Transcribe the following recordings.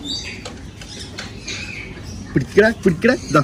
പിടിക്കട പിടിക്കട ഇതാ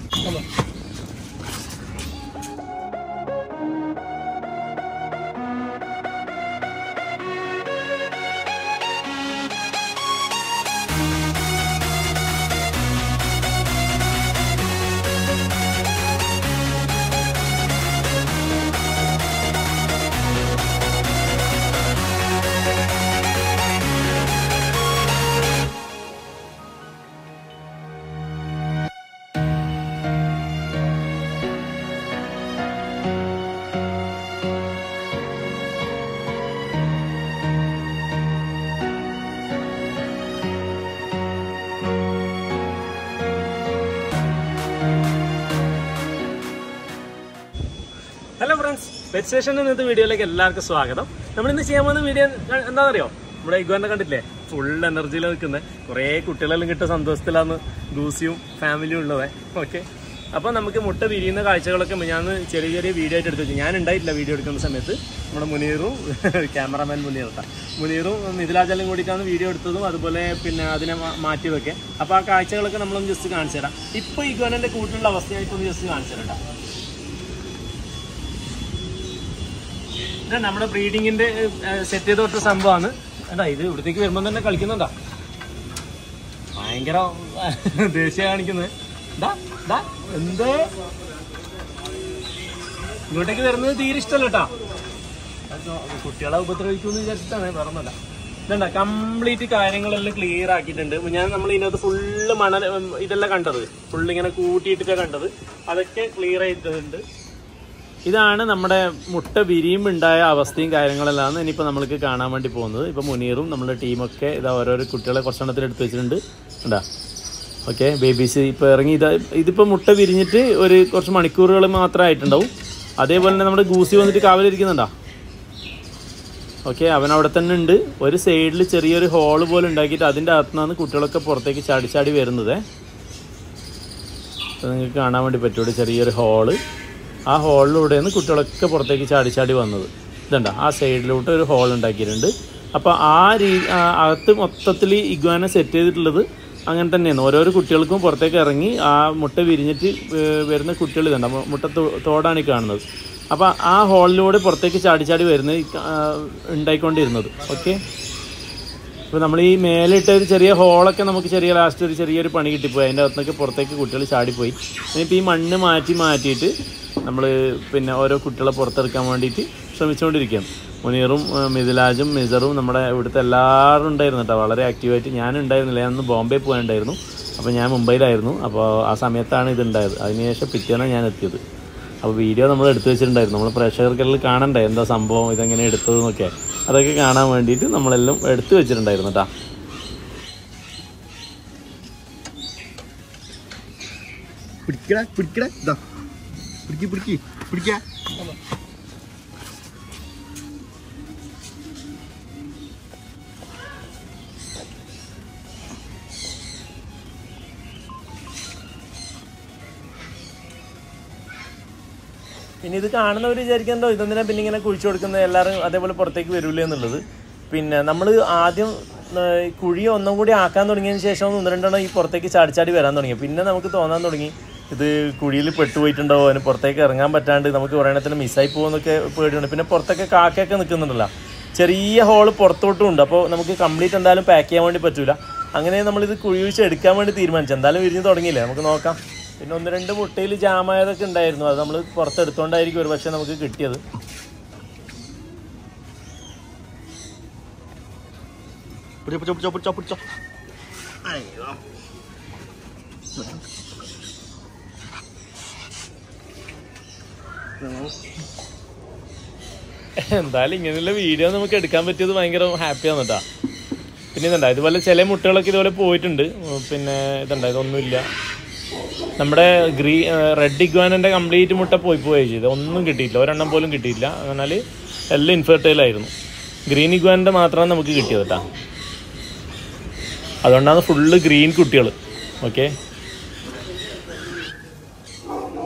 hello friends pet station ഇന്നത്തെ വീഡിയോയിലേക്ക് എല്ലാവർക്കും സ്വാഗതം നമ്മൾ ഇന്ന് ചെയ്യാൻ പോകുന്ന വീഡിയോ എന്താണെന്നറിയോ നമ്മുടെ ഇഗ്വാനെ കണ്ടില്ലേ ഫുൾ എനർജിയിൽ നിൽക്കുന്ന കുറേ കുട്ടികളെല്ലാം കിട്ടിയ സന്തോഷത്തിലാണ് ലൂസിയും ഫാമിലിയും ഉള്ളത് ഓക്കെ അപ്പോൾ നമുക്ക് മുട്ട വിരിയുന്ന കാഴ്ചകളൊക്കെ ഞാൻ ചെറിയ ചെറിയ വീഡിയോ ആയിട്ട് എടുത്തു വെച്ചു ഞാൻ ഉണ്ടായിട്ടില്ല വീഡിയോ എടുക്കുന്ന സമയത്ത് നമ്മുടെ മുനീറും ക്യാമറാമാൻ മുനീർട്ടാ മുനീറും മിഥിലാജലും കൂടിയിട്ടാണ് വീഡിയോ എടുത്തതും അതുപോലെ പിന്നെ അതിനെ മാ- മാറ്റിയതൊക്കെ അപ്പോൾ ആ കാഴ്ചകളൊക്കെ നമ്മളൊന്ന് ജസ്റ്റ് കാണിച്ചു തരാം ഇപ്പോൾ ഇഗ്വാനൻ്റെ കൂട്ടിലുള്ള അവസ്ഥയായിട്ട് ഒന്ന് ജസ്റ്റ് കാണിച്ചു തരാം ട്ടാ. ഇത് നമ്മുടെ ബ്രീഡിങ്ങിന്റെ സെറ്റ് ചെയ്ത് തൊട്ട സംഭവമാണ് എന്താ ഇത് ഇവിടത്തേക്ക് വരുമ്പോൾ തന്നെ കളിക്കുന്നുണ്ടാ ഭയങ്കര ദേഷ്യ കാണിക്കുന്നത് ദാ, ദാ, എന്തേ ഇങ്ങോട്ടേക്ക് വരുന്നത് തീരെ ഇഷ്ടമല്ല കേട്ടാ കുട്ടികളെ ഉപദ്രവിക്കുമെന്ന് വിചാരിച്ചിട്ടാണ് വേറൊന്നുമല്ല ഇതണ്ട കംപ്ലീറ്റ് കാര്യങ്ങളെല്ലാം ക്ലിയർ ആക്കിയിട്ടുണ്ട് ഞാൻ നമ്മൾ ഇതിനകത്ത് ഫുള്ള് മണൽ ഉം, ഇതെല്ലാം കണ്ടത് ഫുള്ള് ഇങ്ങനെ കൂട്ടിയിട്ടിട്ടാണ് കണ്ടത് അതൊക്കെ ക്ലിയർ ആയിട്ടുണ്ട് ഇതാണ് നമ്മുടെ മുട്ട വിരിയുമ്പുണ്ടായ അവസ്ഥയും കാര്യങ്ങളെല്ലാം ഇനിയിപ്പോൾ നമ്മൾക്ക് കാണാൻ വേണ്ടി പോകുന്നത് ഇപ്പോൾ മുനീറും നമ്മുടെ ടീമൊക്കെ ഇതാ ഓരോരോ കുട്ടികളെ കുറച്ചെണ്ണത്തിൽ എടുത്ത് വെച്ചിട്ടുണ്ട് ഉണ്ടാ ഓക്കെ ബേബീസ് ഇപ്പോൾ ഇറങ്ങി ഇതാ ഇതിപ്പോൾ മുട്ട വിരിഞ്ഞിട്ട് ഒരു കുറച്ച് മണിക്കൂറുകൾ മാത്രമേ ആയിട്ടുണ്ടാവും അതേപോലെ തന്നെ നമ്മുടെ ഗൂസി വന്നിട്ട് കാവലിരിക്കുന്നുണ്ടാ ഓക്കെ അവൻ അവിടെ തന്നെ ഉണ്ട് ഒരു സൈഡിൽ ചെറിയൊരു ഹോള് പോലെ ഉണ്ടാക്കിയിട്ട് അതിൻ്റെ അകത്തു നിന്നാണ് കുട്ടികളൊക്കെ പുറത്തേക്ക് ചാടി ചാടി വരുന്നത് അത് നിങ്ങൾക്ക് കാണാൻ വേണ്ടി പറ്റും ചെറിയൊരു ഹോള് ആ ഹോളിലൂടെയാണ് കുട്ടികളൊക്കെ പുറത്തേക്ക് ചാടി ചാടി വന്നത് ഇതുണ്ട ആ സൈഡിലോട്ട് ഒരു ഹോൾ ഉണ്ടാക്കിയിട്ടുണ്ട് അപ്പോൾ ആ രീ ആ അകത്ത് മൊത്തത്തിൽ ഇഗ്വാനെ സെറ്റ് ചെയ്തിട്ടുള്ളത് അങ്ങനെ തന്നെയാണ് ഓരോരോ കുട്ടികൾക്കും പുറത്തേക്ക് ഇറങ്ങി ആ മുട്ട വിരിഞ്ഞിട്ട് ഏർ വരുന്ന കുട്ടികൾ ഇതുണ്ട് മു- മുട്ട തോ- തോടാണ് ഈ കാണുന്നത് അപ്പോൾ ആ ഹോളിലൂടെ പുറത്തേക്ക് ചാടി ചാടി വരുന്നത് ഈ കാ- ഉണ്ടായിക്കൊണ്ടിരുന്നത് ഓക്കെ ഇപ്പോൾ നമ്മൾ ഈ മേലിട്ട ഒരു ചെറിയ ഹോളൊക്കെ നമുക്ക് ചെറിയ ലാസ്റ്റ് ഒരു ചെറിയൊരു പണി കിട്ടിപ്പോയി അതിൻ്റെ അകത്തുനിന്നൊക്കെ പുറത്തേക്ക് കുട്ടികൾ ചാടിപ്പോയി ഇനിയിപ്പോൾ ഈ മണ്ണ് മാറ്റി മാറ്റിയിട്ട് നമ്മൾ പിന്നെ ഓരോ കുട്ടികളെ പുറത്തെടുക്കാൻ വേണ്ടിയിട്ട് ശ്രമിച്ചുകൊണ്ടിരിക്കുകയാണ് മുനീറും ഏഹ്, മിഥിലാജും മിസറും നമ്മുടെ ഇവിടുത്തെ എല്ലാവരും ഉണ്ടായിരുന്നു കേട്ടോ വളരെ ആക്റ്റീവായിട്ട് ഞാൻ ഉണ്ടായിരുന്നില്ല ഞാൻ അന്ന് ബോംബെ പോയിട്ടുണ്ടായിരുന്നു അപ്പോൾ ഞാൻ മുംബൈയിലായിരുന്നു അപ്പോൾ ആ സമയത്താണ് ഇതുണ്ടായത് അതിനുശേഷം പിറ്റേന്നാണ് ഞാൻ എത്തിയത് അപ്പോൾ വീഡിയോ നമ്മൾ എടുത്തു വെച്ചിട്ടുണ്ടായിരുന്നു നമ്മൾ പ്രേക്ഷകർക്കെല്ലാം കാണണ്ടേ എന്താ സംഭവം ഇതെങ്ങനെ എടുത്തതെന്നൊക്കെ അതൊക്കെ കാണാൻ വേണ്ടിയിട്ട് നമ്മളെല്ലാം എടുത്തു വെച്ചിട്ടുണ്ടായിരുന്നു കേട്ടോ പിടിക്കട പിടിക്കട ഇതാ പിടിക്ക് പിടിക്ക് പിടിക്ക പിന്നെ ഇത് കാണുന്നവർ വിചാരിക്കണ്ടോ ഇതെന്തിനാ പിന്നെ ഇങ്ങനെ കുഴിച്ചു കൊടുക്കുന്നത് എല്ലാവരും അതേപോലെ പുറത്തേക്ക് വരൂലേ എന്നുള്ളത് പിന്നെ നമ്മൾ ആദ്യം ഏർ, ഈ കുഴി ഒന്നും കൂടി ആക്കാൻ തുടങ്ങിയതിന് ശേഷം ഒന്ന് രണ്ടെണ്ണം ഈ പുറത്തേക്ക് ചാടി ചാടി വരാൻ തുടങ്ങി പിന്നെ നമുക്ക് തോന്നാൻ തുടങ്ങി ഇത് കുഴിയിൽ പെട്ടുപോയിട്ടുണ്ടാവും അതിന് പുറത്തേക്ക് ഇറങ്ങാൻ പറ്റാണ്ട് നമുക്ക് ഒരെണ്ണത്തിന് മിസ്സായി പോകുന്നൊക്കെ പേടിയുണ്ട് പിന്നെ പുറത്തൊക്കെ കാക്കയൊക്കെ നിൽക്കുന്നുണ്ടല്ലോ ചെറിയ ഹോള് പുറത്തോട്ടും ഉണ്ട് അപ്പോൾ നമുക്ക് കംപ്ലീറ്റ് എന്തായാലും പാക്ക് ചെയ്യാൻ വേണ്ടി പറ്റൂല അങ്ങനെ നമ്മളിത് കുഴി വെച്ച് എടുക്കാൻ വേണ്ടി തീരുമാനിച്ചു എന്തായാലും വിരിഞ്ഞ് തുടങ്ങിയില്ലേ നമുക്ക് നോക്കാം പിന്നെ ഒന്ന് രണ്ട് മുട്ടയിൽ ജാമായതൊക്കെ ഉണ്ടായിരുന്നു അത് നമ്മൾ പുറത്തെടുത്തോണ്ടായിരിക്കും ഒരു പക്ഷേ നമുക്ക് കിട്ടിയത് പിടിച്ചോ പിടിച്ചോ പിടിച്ചോ പിടിച്ചോ പിടിച്ചോ അയ്യോ എന്തായാലും ഇങ്ങനെയുള്ള വീഡിയോ നമുക്ക് എടുക്കാൻ പറ്റിയത് ഭയങ്കര ഹാപ്പിയാണ് കേട്ടോ പിന്നെ ഇതുണ്ടാ ഇതുപോലെ ചില മുട്ടകളൊക്കെ ഇതുപോലെ പോയിട്ടുണ്ട് ഉം, പിന്നെ ഇതുണ്ടാ ഇതൊന്നുമില്ല നമ്മുടെ ഗ്രീ റെഡ് ഇഗ്വാനൻ്റെ കംപ്ലീറ്റ് മുട്ട പോയി പോയി ചെയ്ത് ഒന്നും കിട്ടിയില്ല ഒരെണ്ണം പോലും കിട്ടിയില്ല എന്നാൽ എല്ലാം ഇൻഫെർട്ടൈൽ ആയിരുന്നു ഗ്രീൻ ഇഗ്വാനൻ്റെ മാത്രമാണ് നമുക്ക് കിട്ടിയത് കേട്ടോ അതുകൊണ്ടാണ് ഫുള്ള് ഗ്രീൻ കുട്ടികൾ ഓക്കെ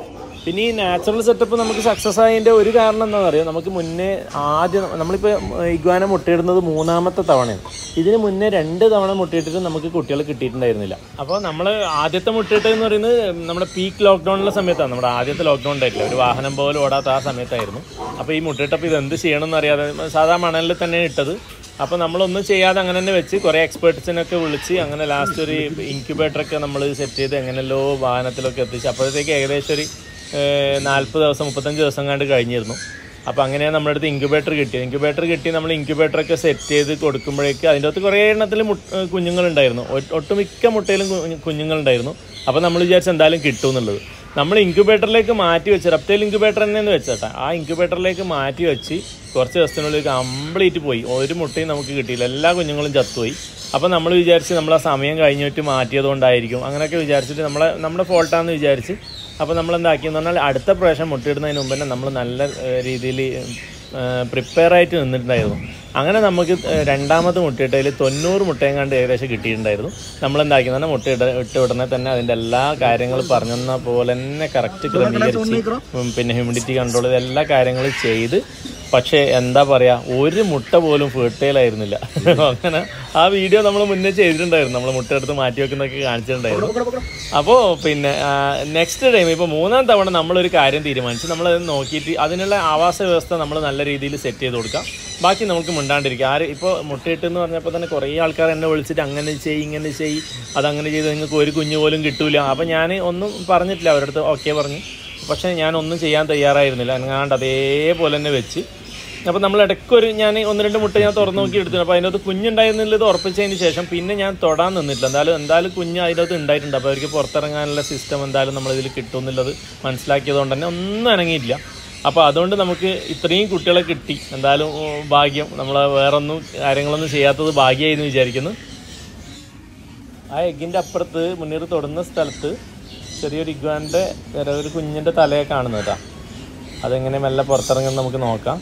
പിന്നെ ഈ നാച്ചുറൽ സെറ്റപ്പ് നമുക്ക് സക്സസ് ആയതിൻ്റെ ഒരു കാരണം എന്താണെന്ന് അറിയാം നമുക്ക് മുന്നേ ആദ്യം നമ്മളിപ്പോൾ ഇഗ്വാന മുട്ടയിടുന്നത് മൂന്നാമത്തെ തവണയാണ് ഇതിന് മുന്നേ രണ്ട് തവണ മുട്ടയിട്ടിട്ട് നമുക്ക് കുട്ടികൾ കിട്ടിയിട്ടുണ്ടായിരുന്നില്ല അപ്പോൾ നമ്മൾ ആദ്യത്തെ മുട്ടയിട്ട് എന്ന് പറയുന്നത് നമ്മുടെ പീക്ക് ലോക്ക്ഡൗണിലെ സമയത്താണ് നമ്മുടെ ആദ്യത്തെ ലോക്ക്ഡൗൺ ഉണ്ടായിട്ടില്ല ഒരു വാഹനം പോലും ഓടാത്ത ആ സമയത്തായിരുന്നു അപ്പോൾ ഈ മുട്ടയിട്ടപ്പോൾ ഇത് എന്ത് ചെയ്യണമെന്ന് അറിയാതെ സാധാ മണലിൽ തന്നെ ഇട്ടത് അപ്പോൾ നമ്മളൊന്നും ചെയ്യാതെ അങ്ങനെ തന്നെ വെച്ച് കുറേ എക്സ്പേർട്സിനൊക്കെ വിളിച്ച് അങ്ങനെ ലാസ്റ്റ് ഒരു ഇൻക്യുബേറ്ററൊക്കെ നമ്മൾ സെറ്റ് ചെയ്ത് എങ്ങനെയല്ലോ വാഹനത്തിലൊക്കെ എത്തിച്ച് അപ്പോഴത്തേക്ക് ഏകദേശം ഒരു നാൽപ്പത് ദിവസം മുപ്പത്തഞ്ച് ദിവസം കണ്ട് കഴിഞ്ഞിരുന്നു അപ്പോൾ അങ്ങനെയാണ് നമ്മുടെ അടുത്ത് ഇൻക്യുബേറ്റർ കിട്ടിയത് ഇൻക്യുബേറ്റർ കിട്ടി നമ്മൾ ഇൻക്യുബേറ്ററൊക്കെ സെറ്റ് ചെയ്ത് കൊടുക്കുമ്പോഴേക്ക് അതിൻ്റെ അകത്ത് കുറേ എണ്ണത്തിൽ മുട്ട കുഞ്ഞുങ്ങളുണ്ടായിരുന്നു ഒ- ഒട്ടുമിക്ക മുട്ടയിലും കു- കുഞ്ഞുങ്ങളുണ്ടായിരുന്നു അപ്പോൾ നമ്മൾ വിചാരിച്ച് എന്തായാലും കിട്ടും എന്നുള്ളത് നമ്മൾ ഇൻക്യുബേറ്ററിലേക്ക് മാറ്റി വെച്ച് റെപ്റ്റൈൽ ഇൻക്യുബേറ്റർ തന്നെയെന്ന് വെച്ചേട്ടാ ആ ഇൻക്യുബേറ്ററിലേക്ക് മാറ്റി വെച്ച് കുറച്ച് ദിവസത്തിനുള്ളിൽ കംപ്ലീറ്റ് പോയി ഒരു മുട്ടയും നമുക്ക് കിട്ടിയില്ല എല്ലാ കുഞ്ഞുങ്ങളും ചത്തുപോയി അപ്പോൾ നമ്മൾ വിചാരിച്ച് നമ്മൾ ആ സമയം കഴിഞ്ഞിട്ട് മാറ്റിയത് കൊണ്ടായിരിക്കും അങ്ങനെയൊക്കെ വിചാരിച്ചിട്ട് നമ്മളെ നമ്മുടെ ഫോൾട്ടാന്ന് വിചാരിച്ച് അപ്പോൾ നമ്മൾ എന്താക്കിയെന്ന് പറഞ്ഞാൽ അടുത്ത പ്രാവശ്യം മുട്ടയിടുന്നതിന് മുമ്പ് തന്നെ നമ്മൾ നല്ല രീതിയിൽ പ്രിപ്പയർ ആയിട്ട് നിന്നിട്ടുണ്ടായിരുന്നു അങ്ങനെ നമുക്ക് ഏഹ്, രണ്ടാമത് മുട്ടയിട്ടതിൽ തൊണ്ണൂറ് മുട്ടയും കണ്ട് ഏകദേശം കിട്ടിയിട്ടുണ്ടായിരുന്നു നമ്മൾ എന്താക്കിയെന്ന് പറഞ്ഞാൽ മുട്ട ഇട ഇട്ട ഉടനെ തന്നെ അതിൻ്റെ എല്ലാ കാര്യങ്ങളും പറഞ്ഞെന്ന പോലെ തന്നെ കറക്റ്റ് ക്രമീകരിച്ച് ഉം, പിന്നെ ഹ്യൂമിഡിറ്റി കൺട്രോൾ എല്ലാ കാര്യങ്ങളും ചെയ്ത് പക്ഷേ എന്താ പറയാ ഒരു മുട്ട പോലും ഫെർട്ടൈൽ ആയിരുന്നില്ല അങ്ങനെ ആ വീഡിയോ നമ്മൾ മുന്നേ ചെയ്തിട്ടുണ്ടായിരുന്നു നമ്മൾ മുട്ട എടുത്ത് മാറ്റി വെക്കുന്നൊക്കെ കാണിച്ചിട്ടുണ്ടായിരുന്നു അപ്പോൾ പിന്നെ നെക്സ്റ്റ് ടൈം ഇപ്പോൾ മൂന്നാം തവണ നമ്മളൊരു കാര്യം തീരുമാനിച്ചു നമ്മളത് നോക്കിയിട്ട് അതിനുള്ള ആവാസ വ്യവസ്ഥ നമ്മൾ നല്ല രീതിയിൽ സെറ്റ് ചെയ്ത് കൊടുക്കാം ബാക്കി നമുക്ക് മിണ്ടാണ്ടിരിക്കാം ആര് ഇപ്പോൾ മുട്ടയിട്ടെന്ന് പറഞ്ഞപ്പോൾ തന്നെ കുറേ ആൾക്കാർ എന്നെ വിളിച്ചിട്ട് അങ്ങനെ ചെയ്യ് ഇങ്ങനെ ചെയ്യ് അതങ്ങനെ ചെയ്ത് നിങ്ങൾക്ക് ഒരു കുഞ്ഞു പോലും കിട്ടൂല അപ്പോൾ ഞാൻ ഒന്നും പറഞ്ഞിട്ടില്ല അവരുടെ അടുത്ത് ഓക്കെ പറഞ്ഞു പക്ഷേ ഞാൻ ഒന്നും ചെയ്യാൻ തയ്യാറായിരുന്നില്ല അങ്ങാണ്ട് അതേപോലെ തന്നെ വെച്ച് അപ്പോൾ നമ്മൾ ഇടയ്ക്കൊരു ഞാൻ ഒന്ന് രണ്ട് മുട്ട ഞാൻ തുറന്നു നോക്കി എടുത്തു അപ്പോൾ അതിനകത്ത് കുഞ്ഞുണ്ടായിരുന്നുള്ളത് ഉറപ്പിച്ചതിന് ശേഷം പിന്നെ ഞാൻ തൊടാൻ നിന്നിട്ടില്ല എന്തായാലും എന്തായാലും കുഞ്ഞ് അതിനകത്ത് ഉണ്ടായിട്ടുണ്ട് അപ്പോൾ അവർക്ക് പുറത്തിറങ്ങാനുള്ള സിസ്റ്റം എന്തായാലും നമ്മളിതിൽ കിട്ടും എന്നുള്ളത് മനസ്സിലാക്കിയതുകൊണ്ട് തന്നെ ഒന്നും അനങ്ങിയില്ല അപ്പോൾ അതുകൊണ്ട് നമുക്ക് ഇത്രയും കുട്ടികളെ കിട്ടി എന്തായാലും ഉം, ഭാഗ്യം നമ്മൾ വേറൊന്നും കാര്യങ്ങളൊന്നും ചെയ്യാത്തത് ഭാഗ്യമായി എന്ന് വിചാരിക്കുന്നു ആ എഗ്ഗിൻ്റെ അപ്പുറത്ത് മുന്നീർ തൊടുന്ന സ്ഥലത്ത് ചെറിയൊരു ഇഗ്വാൻ്റെ ഒരു കുഞ്ഞിൻ്റെ തലയെ കാണുന്നത് കേട്ടോ അതെങ്ങനെ മെല്ലെ പുറത്തിറങ്ങുന്നത് നമുക്ക് നോക്കാം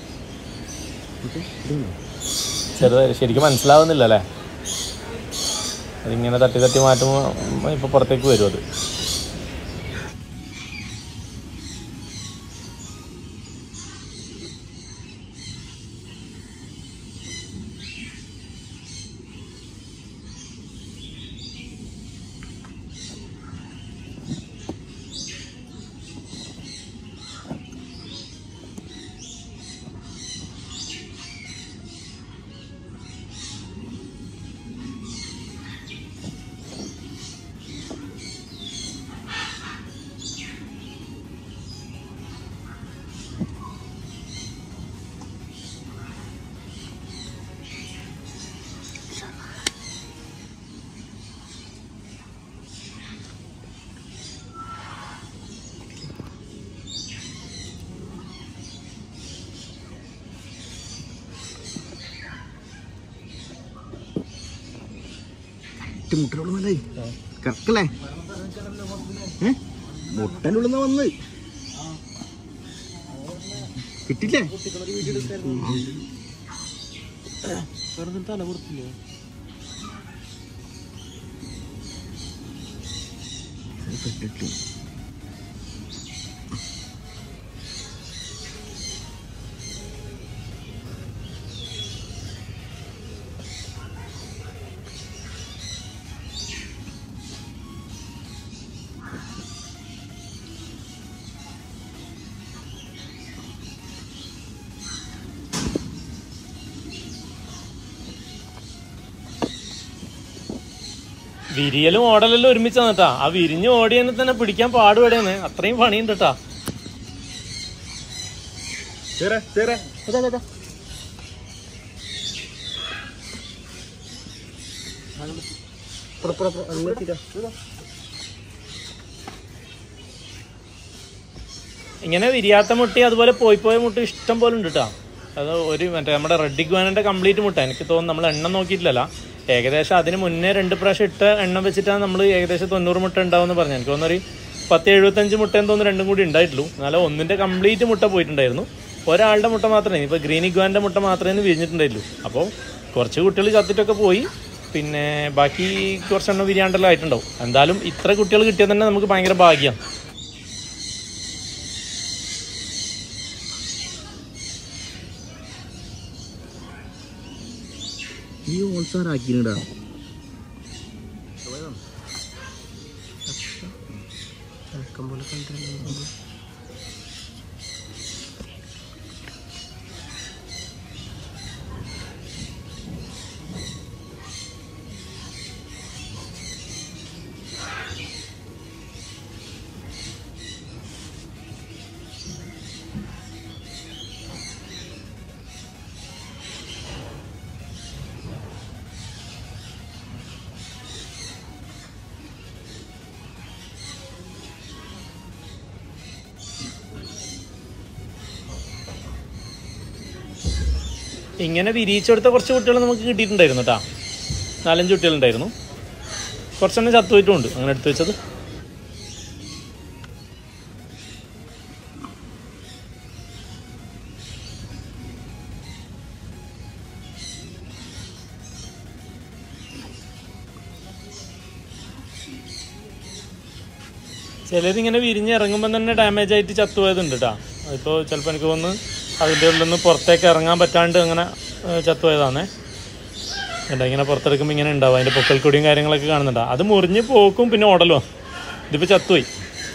ചെറുതായി ശരിക്കും മനസ്സിലാവുന്നില്ല അല്ലേ അതിങ്ങനെ തട്ടി തട്ടി മാറ്റുമ്പോൾ ഇപ്പോൾ പുറത്തേക്ക് വരും അത് മുട്ടനുള്ളതല്ലേ കറക്റ്റല്ലേ ഏ മുട്ടനുള്ളുന്ന വന്ന് കിട്ടില്ലേ തല പുറത്തില്ലേ വിരിയലും ഓടലെല്ലാം ഒരുമിച്ചാണ് കേട്ടാ ആ വിരിഞ്ഞ് ഓടിയതിനെ തന്നെ പിടിക്കാൻ പാടുപെടുകയാണ് അത്രയും പണിയുണ്ട് കേട്ടാ ചേരാ ചേരാ അതാ അതാ ഇങ്ങനെ വിരിയാത്ത മുട്ടി അതുപോലെ പോയി പോയ മുട്ട ഇഷ്ടം പോലെ ഉണ്ട് കേട്ടോ അത് ഒരു മറ്റേ നമ്മുടെ റെഡ് ഇഗ്വാനൻ്റെ കംപ്ലീറ്റ് മുട്ട എനിക്ക് തോന്നുന്നു നമ്മൾ എണ്ണം നോക്കിയിട്ടില്ലല്ലോ ഏകദേശം അതിന് മുന്നേ രണ്ട് പ്രാവശ്യം ഇട്ട എണ്ണം വെച്ചിട്ടാണ് നമ്മൾ ഏകദേശം തൊണ്ണൂറ് മുട്ട ഉണ്ടാവുമെന്ന് പറഞ്ഞു എനിക്ക് തോന്നുന്നു ഒരു പത്ത് എഴുപത്തഞ്ച് മുട്ട തോന്നുന്നു രണ്ടും കൂടി ഉണ്ടായിട്ടുള്ളൂ എന്നാലും ഒന്നിൻ്റെ കംപ്ലീറ്റ് മുട്ട പോയിട്ടുണ്ടായിരുന്നു ഒരാളുടെ മുട്ട മാത്രമേ ഇപ്പോൾ ഗ്രീൻ ഇഗ്വാൻ്റെ മുട്ട മാത്രമേ വിരിഞ്ഞിട്ടുണ്ടായിട്ടുള്ളൂ അപ്പോൾ കുറച്ച് കുട്ടികൾ ചത്തിട്ടൊക്കെ പോയി പിന്നെ ബാക്കി കുറച്ചെണ്ണം വിരിയാണ്ടെല്ലാം ആയിട്ടുണ്ടാവും എന്തായാലും ഇത്ര കുട്ടികൾ കിട്ടിയാൽ തന്നെ നമുക്ക് ഭയങ്കര ഭാഗ്യമാണ് ഹോൾസാർ ആക്കിയിടാ പോലെ കണ്ടിരുന്നു ഇങ്ങനെ വിരിയിച്ചെടുത്ത കുറച്ച് കുട്ടികൾ നമുക്ക് കിട്ടിയിട്ടുണ്ടായിരുന്നു കേട്ടോ നാലഞ്ച് കുട്ടികളുണ്ടായിരുന്നു കുറച്ചെണ്ണം ചത്തുപോയിട്ടുമുണ്ട് അങ്ങനെ എടുത്തു വെച്ചത് ചിലരിങ്ങനെ വിരിഞ്ഞ് ഇറങ്ങുമ്പോൾ തന്നെ ഡാമേജ് ആയിട്ട് ചത്തുപോയതുണ്ട് കേട്ടോ അതിപ്പോൾ ചിലപ്പോൾ എനിക്ക് തോന്നുന്നു അതിൻ്റെ ഉള്ളിൽ നിന്ന് പുറത്തേക്ക് ഇറങ്ങാൻ പറ്റാണ്ട് അങ്ങനെ ഏഹ്, ചത്തുപോയതാണേ എന്താ ഇങ്ങനെ പുറത്തെടുക്കുമ്പോൾ ഇങ്ങനെ ഉണ്ടാവും അതിൻ്റെ പൊക്കൽ കൊടിയും കാര്യങ്ങളൊക്കെ കാണുന്നുണ്ടാവും അത് മുറിഞ്ഞ് പോക്കും പിന്നെ ഓടലും ഇതിപ്പോൾ ചത്തുപോയി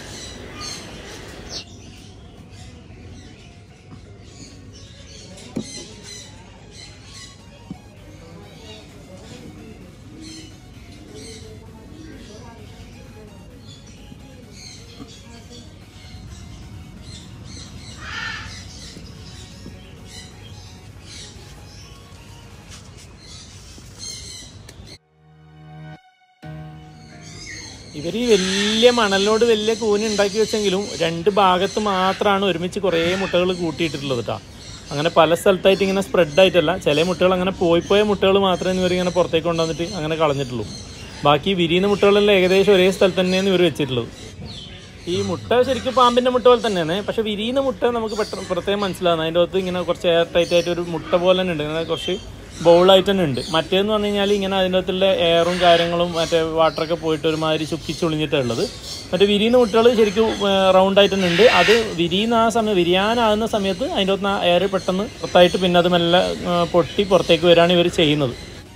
ഇവർ ഈ വലിയ മണലിനോട് വലിയ കൂന് ഉണ്ടാക്കി വെച്ചെങ്കിലും രണ്ട് ഭാഗത്ത് മാത്രമാണ് ഒരുമിച്ച് കുറേ മുട്ടകൾ കൂട്ടിയിട്ടിട്ടുള്ളത് കേട്ടോ അങ്ങനെ പല സ്ഥലത്തായിട്ട് ഇങ്ങനെ സ്പ്രെഡ് ആയിട്ടല്ല ചില മുട്ടകൾ അങ്ങനെ പോയി പോയ മുട്ടകൾ മാത്രമേ ഇവർ ഇങ്ങനെ പുറത്തേക്ക് കൊണ്ടുവന്നിട്ട് അങ്ങനെ കളഞ്ഞിട്ടുള്ളൂ ബാക്കി വിരിയുന്ന മുട്ടകളെല്ലാം ഏകദേശം ഒരേ സ്ഥലത്ത് തന്നെയാണ് ഇവർ വെച്ചിട്ടുള്ളത് ഈ മുട്ട ശരിക്കും പാമ്പിന്റെ മുട്ട പോലെ തന്നെയാണ് പക്ഷെ വിരിയുന്ന മുട്ട നമുക്ക് പെട്ടെന്ന് പ്രത്യേകം മനസ്സിലാകുന്നത് അതിൻ്റെ അകത്ത് ഇങ്ങനെ കുറച്ച് എയർ ടൈറ്റ് ആയിട്ട് ഒരു മുട്ട പോലെ തന്നെ ഉണ്ട് ഇങ്ങനെ കുറച്ച് ബൗളായിട്ട് തന്നെ ഉണ്ട് മറ്റേന്ന് പറഞ്ഞു കഴിഞ്ഞാൽ ഇങ്ങനെ അതിൻ്റെ അകത്തുള്ള എയറും കാര്യങ്ങളും മറ്റേ വാട്ടറൊക്കെ പോയിട്ട് ഒരുമാതിരി ചുക്കിച്ചൊളിഞ്ഞിട്ടാണ് ഉള്ളത് മറ്റേ വിരിയുന്ന മുട്ടകൾ ശരിക്കും റൗണ്ട് ആയിട്ട് തന്നെ ഉണ്ട് അത് വിരിയുന്ന ആ സമയം വിരിയാനാകുന്ന സമയത്ത് അതിൻ്റെ അകത്ത് ആ എയർ പെട്ടെന്ന് പുറത്തായിട്ട് പിന്നെ അത് മെല്ലെ ആ, പൊട്ടി പുറത്തേക്ക് വരികയാണ് ഇവർ ചെയ്യുന്നത്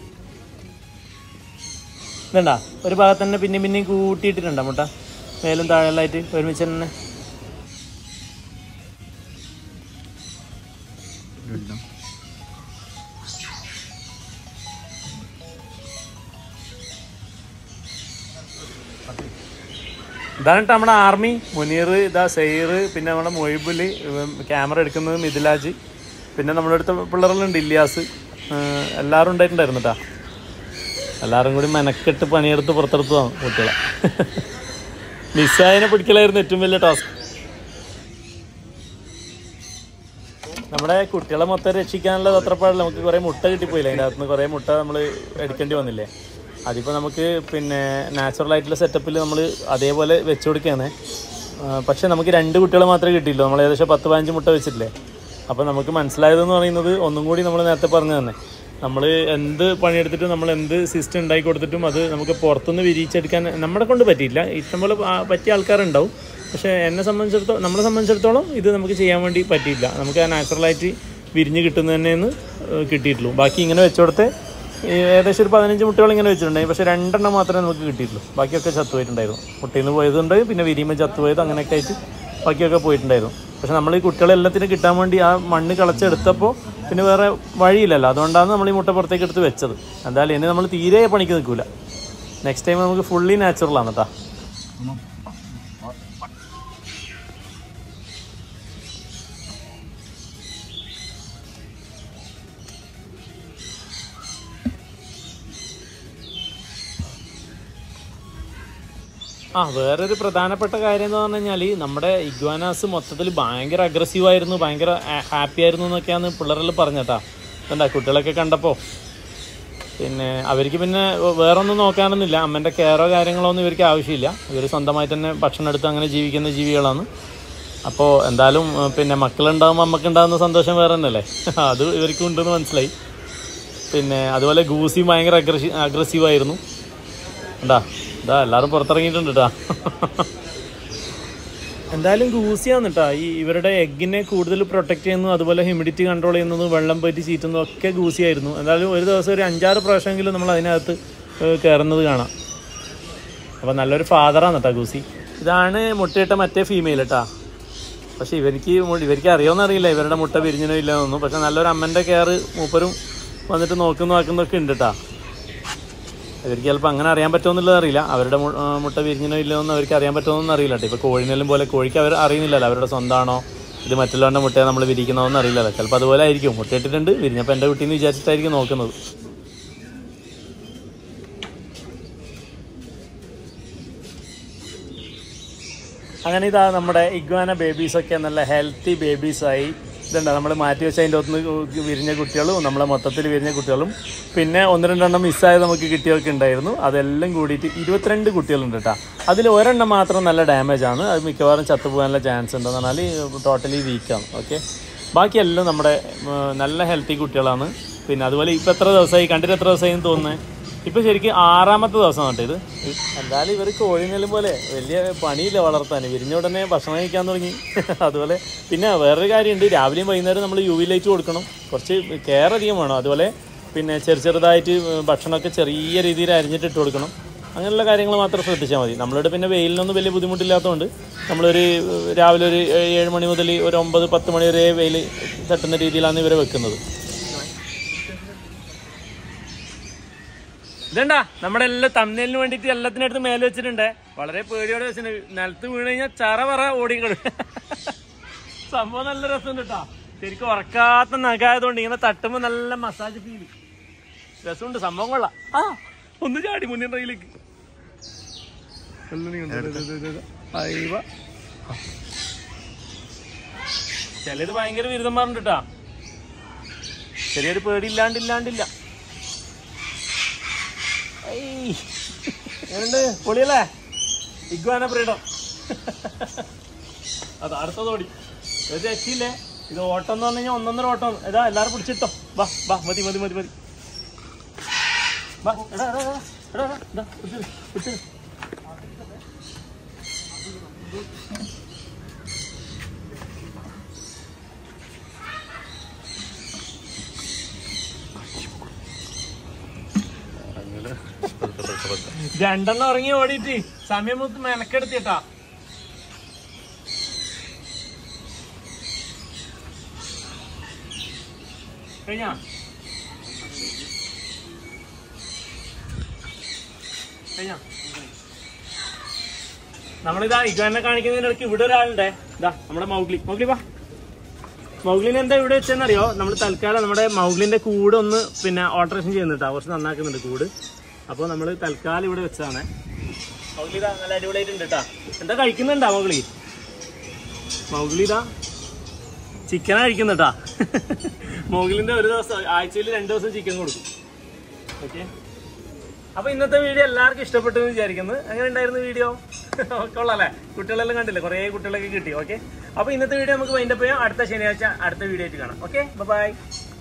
ഇതണ്ട ഒരു ഭാഗത്ത് തന്നെ പിന്നെയും പിന്നെയും കൂട്ടിയിട്ടിട്ടുണ്ടോ മുട്ട മേലും താഴെല്ലായിട്ട് ഒരുമിച്ച് തന്നെ ഇതാണ് ട്ടോ നമ്മുടെ ആർമി മുനീർ ഇതാ സെയ്ർ പിന്നെ നമ്മുടെ മൊയ്ബുല് ക്യാമറ എടുക്കുന്നത് മിഥിലാജ് പിന്നെ നമ്മുടെ അടുത്ത പിള്ളേരുണ്ട് ഇല്യാസ് ഏഹ് എല്ലാവരും ഉണ്ടായിട്ടുണ്ടായിരുന്നു കേട്ടാ എല്ലാവരും കൂടി മെനക്കെട്ട് പണിയെടുത്ത് പുറത്തെടുത്തതാണ് കുട്ടികളെ മിസ്സായതിനെ പിടിക്കലായിരുന്നു ഏറ്റവും വലിയ ടാസ്ക് നമ്മുടെ കുട്ടികളെ മൊത്തം രക്ഷിക്കാനുള്ള തത്രപ്പാടില്ല നമുക്ക് കുറേ മുട്ട കിട്ടിപ്പോയില്ല അതിൻ്റെ അകത്തുനിന്ന് കുറേ മുട്ട നമ്മൾ എടുക്കേണ്ടി വന്നില്ലേ അതിപ്പോൾ നമുക്ക് പിന്നെ നാച്ചുറൽ ആയിട്ടുള്ള സെറ്റപ്പിൽ നമ്മൾ അതേപോലെ വെച്ച് കൊടുക്കുകയാണ് ആ, പക്ഷേ നമുക്ക് രണ്ട് കുട്ടികളെ മാത്രമേ കിട്ടിയുള്ളൂ നമ്മൾ ഏകദേശം പത്ത് പതിനഞ്ച് മുട്ട വെച്ചിട്ടില്ലേ അപ്പോൾ നമുക്ക് മനസ്സിലായതെന്ന് പറയുന്നത് ഒന്നും കൂടി നമ്മൾ നേരത്തെ പറഞ്ഞു തന്നെ നമ്മൾ എന്ത് പണിയെടുത്തിട്ടും നമ്മൾ എന്ത് സിസ്റ്റം ഉണ്ടാക്കി കൊടുത്തിട്ടും അത് നമുക്ക് പുറത്തുനിന്ന് വിരിയിച്ചെടുക്കാൻ നമ്മളെ കൊണ്ട് പറ്റിയില്ല ഇഷ്ടംപോലെ ആ, പറ്റിയ ആൾക്കാരുണ്ടാവും പക്ഷേ എന്നെ സംബന്ധിച്ചിടത്തോളം നമ്മളെ സംബന്ധിച്ചിടത്തോളം ഇത് നമുക്ക് ചെയ്യാൻ വേണ്ടി പറ്റിയില്ല നമുക്ക് ആ നാച്ചുറലായിട്ട് വിരിഞ്ഞ് കിട്ടുന്നത് തന്നെയെന്ന് കിട്ടിയിട്ടുള്ളൂ ബാക്കി ഇങ്ങനെ വെച്ചുകൊടുത്ത് ഈ ഏകദേശം ഒരു പതിനഞ്ച് മുട്ടകൾ ഇങ്ങനെ വെച്ചിട്ടുണ്ടായി പക്ഷേ രണ്ടെണ്ണം മാത്രമേ നമുക്ക് കിട്ടിയിട്ടുള്ളൂ ബാക്കിയൊക്കെ ചത്തുപോയിട്ടുണ്ടായിരുന്നു മുട്ടയിൽ നിന്ന് പോയതുണ്ട് പിന്നെ വിരിയുമ്പോൾ ചത്തുപോയത് അങ്ങനെയൊക്കെ ആയിട്ട് ബാക്കിയൊക്കെ പോയിട്ടുണ്ടായിരുന്നു പക്ഷെ നമ്മൾ ഈ കുട്ടികളെല്ലാത്തിനും കിട്ടാൻ വേണ്ടി ആ മണ്ണ് കളച്ചെടുത്തപ്പോൾ പിന്നെ വേറെ വഴിയില്ലല്ലോ അതുകൊണ്ടാണ് നമ്മൾ ഈ മുട്ട പുറത്തേക്ക് എടുത്ത് വെച്ചത് എന്തായാലും ഇനി നമ്മൾ തീരെ പണിക്ക് നിൽക്കില്ല നെക്സ്റ്റ് ടൈം നമുക്ക് ഫുള്ളി നാച്ചുറലാണ് കേട്ടോ ആ വേറൊരു പ്രധാനപ്പെട്ട കാര്യം എന്ന് പറഞ്ഞു കഴിഞ്ഞാൽ നമ്മുടെ ഇഗ്വാനാസ് മൊത്തത്തിൽ ഭയങ്കര അഗ്രസീവ് ആയിരുന്നു ഭയങ്കര ഹാപ്പി ആയിരുന്നു എന്നൊക്കെയാണ് പിള്ളേരെല്ലാം പറഞ്ഞേട്ടാ എന്താ കുട്ടികളൊക്കെ കണ്ടപ്പോൾ പിന്നെ അവർക്ക് പിന്നെ വേറൊന്നും നോക്കാനൊന്നുമില്ല അമ്മൻ്റെ കെയറോ കാര്യങ്ങളോ ഒന്നും ഇവർക്ക് ആവശ്യമില്ല ഇവർ സ്വന്തമായിട്ട് തന്നെ ഭക്ഷണം എടുത്ത് അങ്ങനെ ജീവിക്കുന്ന ജീവികളാണ് അപ്പോൾ എന്തായാലും ഏഹ്, പിന്നെ മക്കളുണ്ടാകുമ്പോൾ അമ്മക്കുണ്ടാകുന്ന സന്തോഷം വേറെ തന്നെയല്ലേ അത് ഇവർക്കും ഉണ്ടെന്ന് മനസ്സിലായി പിന്നെ അതുപോലെ ഗൂസി ഭയങ്കര അഗ്രസി അഗ്രസീവ് ആയിരുന്നു എന്താ ഇതാ എല്ലാവരും പുറത്തിറങ്ങിയിട്ടുണ്ട് കേട്ടാ എന്തായാലും ഗൂസിയാണ് കേട്ടോ ഈ ഇവരുടെ എഗ്ഗിനെ കൂടുതൽ പ്രൊട്ടക്ട് ചെയ്യുന്നു അതുപോലെ ഹ്യൂമിഡിറ്റി കൺട്രോൾ ചെയ്യുന്നതും വെള്ളം പറ്റി ചീറ്റുന്നതും ഒക്കെ ഗൂസിയായിരുന്നു എന്തായാലും ഒരു ദിവസം ഒരു അഞ്ചാറ് പ്രാവശ്യമെങ്കിലും നമ്മൾ അതിനകത്ത് ഏഹ്, കയറുന്നത് കാണാം അപ്പോൾ നല്ലൊരു ഫാദറാണ് കേട്ടോ ഗൂസി ഇതാണ് മുട്ടയിട്ട മറ്റേ ഫീമെയിൽ കേട്ടാ പക്ഷെ ഇവർക്ക് മു- ഇവർക്ക് അറിയുമെന്ന് അറിയില്ല ഇവരുടെ മുട്ട വിരിഞ്ഞനോ ഇല്ലെന്നൊന്നും പക്ഷെ നല്ലൊരു അമ്മൻ്റെ കെയർ മൂപ്പരും വന്നിട്ട് നോക്കുന്നു നോക്കുന്നൊക്കെ ഉണ്ട് കേട്ടാ അവർക്ക് ചിലപ്പോൾ അങ്ങനെ അറിയാൻ പറ്റുമെന്നുള്ളത് അറിയില്ല അവരുടെ മു- ആ, മുട്ട വിരിഞ്ഞനോ ഇല്ലയോ എന്ന് അവർക്ക് അറിയാൻ പറ്റുമെന്നൊന്നും അറിയില്ല കേട്ടോ ഇപ്പോൾ കോഴിനെല്ലാം പോലെ കോഴിക്ക് അവർ അറിയുന്നില്ലല്ലോ അവരുടെ സ്വന്തമാണോ ഇത് മറ്റുള്ളവരുടെ മുട്ടയെ നമ്മൾ വിരിക്കുന്നതെന്ന് അറിയില്ലല്ലോ ചിലപ്പോൾ അതുപോലെ ആയിരിക്കും മുട്ടയിട്ടിട്ടുണ്ട് വിരിഞ്ഞപ്പോൾ എൻ്റെ കുട്ടീന്ന് വിചാരിച്ചിട്ടായിരിക്കും നോക്കുന്നത് അങ്ങനെ ഇതാ നമ്മുടെ ഇഗ്വാന ബേബീസൊക്കെ നല്ല ഹെൽത്തി ബേബീസായി ഇതുണ്ട് നമ്മൾ മാറ്റി വെച്ച അതിൻ്റെ ഒത്ത് വിരിഞ്ഞ കുട്ടികളും നമ്മളെ മൊത്തത്തിൽ വിരിഞ്ഞ കുട്ടികളും പിന്നെ ഒന്ന് രണ്ടെണ്ണം മിസ്സായത് നമുക്ക് കിട്ടിയൊക്കെ ഉണ്ടായിരുന്നു അതെല്ലാം കൂടിയിട്ട് ഇരുപത്തിരണ്ട് കുട്ടികളുണ്ട് കേട്ടോ അതിൽ ഒരെണ്ണം മാത്രം നല്ല ഡാമേജ് ആണ് അത് മിക്കവാറും ചത്തുപോകാനുള്ള ചാൻസ് ഉണ്ടെന്ന് പറഞ്ഞാൽ ടോട്ടലി വീക്കാണ് ഓക്കെ ബാക്കിയെല്ലാം നമ്മുടെ ഉം, നല്ല ഹെൽത്തി കുട്ടികളാണ് പിന്നെ അതുപോലെ ഇപ്പം എത്ര ദിവസമായി കണ്ടിട്ട് എത്ര ദിവസമായി എന്ന് തോന്നുന്നത് ഇപ്പൊ ശരിക്കും ആറാമത്തെ ദിവസം കേട്ടോ ഇത് എന്തായാലും ഇവർ കോഴിനെല്ലും പോലെ വലിയ പണിയില്ല വളർത്താൻ വിരിഞ്ഞ ഉടനെ ഭക്ഷണം കഴിക്കാൻ തുടങ്ങി അതുപോലെ പിന്നെ വേറൊരു കാര്യമുണ്ട് രാവിലെയും വൈകുന്നേരം നമ്മൾ യു വി ലൈറ്റ് കൊടുക്കണം കുറച്ച് കെയർ അധികം വേണം അതുപോലെ പിന്നെ ചെറു ചെറുതായിട്ട് ഭക്ഷണമൊക്കെ ചെറിയ രീതിയിൽ അരിഞ്ഞിട്ട് ഇട്ട് കൊടുക്കണം അങ്ങനെയുള്ള കാര്യങ്ങൾ മാത്രം ശ്രദ്ധിച്ചാൽ മതി നമ്മളിവിടെ പിന്നെ വെയിലിനൊന്നും വലിയ ബുദ്ധിമുട്ടില്ലാത്തതുകൊണ്ട് നമ്മളൊരു രാവിലെ ഒരു ഏഴ് മണി മുതൽ ഒരു ഒമ്പത് പത്ത് മണി വരെ വെയിൽ തട്ടുന്ന രീതിയിലാണ് ഇവരെ വെക്കുന്നത് ഇതണ്ടാ നമ്മുടെ എല്ലാ തമ്മിലിന് വേണ്ടിയിട്ട് എല്ലാത്തിനും അടുത്ത് മേലെ വെച്ചിട്ടുണ്ട് വളരെ പേടിയോടെ വെച്ചിട്ടുണ്ട് നിലത്ത് വീണ് കഴിഞ്ഞാൽ ചറ പറ ഓടിക്കള് സംഭവം നല്ല രസമുണ്ട് കേട്ടോ ശരിക്കും ഉറക്കാത്ത നഖായതുകൊണ്ട് ഇങ്ങനെ തട്ടുമ്പോ നല്ല മസാജ് ഫീൽ രസമുണ്ട് സംഭവം കൊള്ളാം ആ ഒന്ന് ചാടി മുന്നിൽ റയിലേക്ക് ചിലത് ഭയങ്കര വിരുദ്ധന്മാരുണ്ട് കേട്ടാ ചെറിയൊരു പേടി ഇല്ലാണ്ട് ഇല്ലാണ്ടില്ല ഏയ്. എങ്ങനുണ്ട് പൊളിയല്ലേ ഇഗ്വാന ബ്രീഡം അത് അടുത്തത് ഓടി ഒരു രക്ഷയില്ലേ ഇത് ഓട്ടം എന്ന് പറഞ്ഞു കഴിഞ്ഞാൽ ഒന്നൊന്നര ഓട്ടം ഏതാ എല്ലാരും പിടിച്ചിട്ടോ വാ വാ മതി മതി മതി മതി വാ എടാ എടാ എടാ എടാ എടാ ഇതാ, പിടിച്ചിട്, പിടിച്ചിട്. രണ്ടെണ്ണം ഇറങ്ങി ഓടിയിട്ട് സമയം മൊത്തം മെനക്കെടുത്തിട്ടാ കഴിഞ്ഞാ കഴിഞ്ഞാ നമ്മളിതാ ഇഗ്വാനെ കാണിക്കുന്നതിനിടയ്ക്ക് ഇവിടെ ഒരാളുണ്ടേ ഇതാ നമ്മുടെ മൗഗ്ലി മൗഗ്ലി വാ മൗഗ്ലിനെ എന്താ ഇവിടെ വെച്ചെന്നറിയോ നമ്മൾ തൽക്കാലം നമ്മുടെ മൗഗ്ലിന്റെ കൂട് ഒന്ന് പിന്നെ ഓൾട്രേഷൻ ചെയ്യുന്നുണ്ട് കുറച്ച് നന്നാക്കുന്നുണ്ട് കൂട് അപ്പോൾ നമ്മൾ തൽക്കാലം ഇവിടെ വെച്ചതാണ് മൗഗ്ലി ഇതാ നല്ല അടിപൊളിയായിട്ടുണ്ട് കേട്ടാ എന്താ കഴിക്കുന്നുണ്ടാ മൗഗ്ലി മൗഗ്ലി ഇതാ ചിക്കനാ കഴിക്കുന്നുട്ടാ മൗഗ്ലിന്റെ ഒരു ദിവസം ആഴ്ചയിൽ രണ്ട് ദിവസം ചിക്കൻ കൊടുക്കും ഓക്കെ അപ്പൊ ഇന്നത്തെ വീഡിയോ എല്ലാവർക്കും ഇഷ്ടപ്പെട്ടു എന്ന് വിചാരിക്കുന്നു അങ്ങനെ ഉണ്ടായിരുന്നു വീഡിയോ കൊള്ളാല്ലേ കുട്ടികളെല്ലാം കണ്ടില്ലേ കുറേ കുട്ടികളൊക്കെ കിട്ടി ഓക്കെ അപ്പൊ ഇന്നത്തെ വീഡിയോ നമുക്ക് വൈൻഡപ്പ് ചെയ്യാം അടുത്ത ശനിയാഴ്ച അടുത്ത വീഡിയോ ആയിട്ട് കാണാം ഓക്കെ ബൈ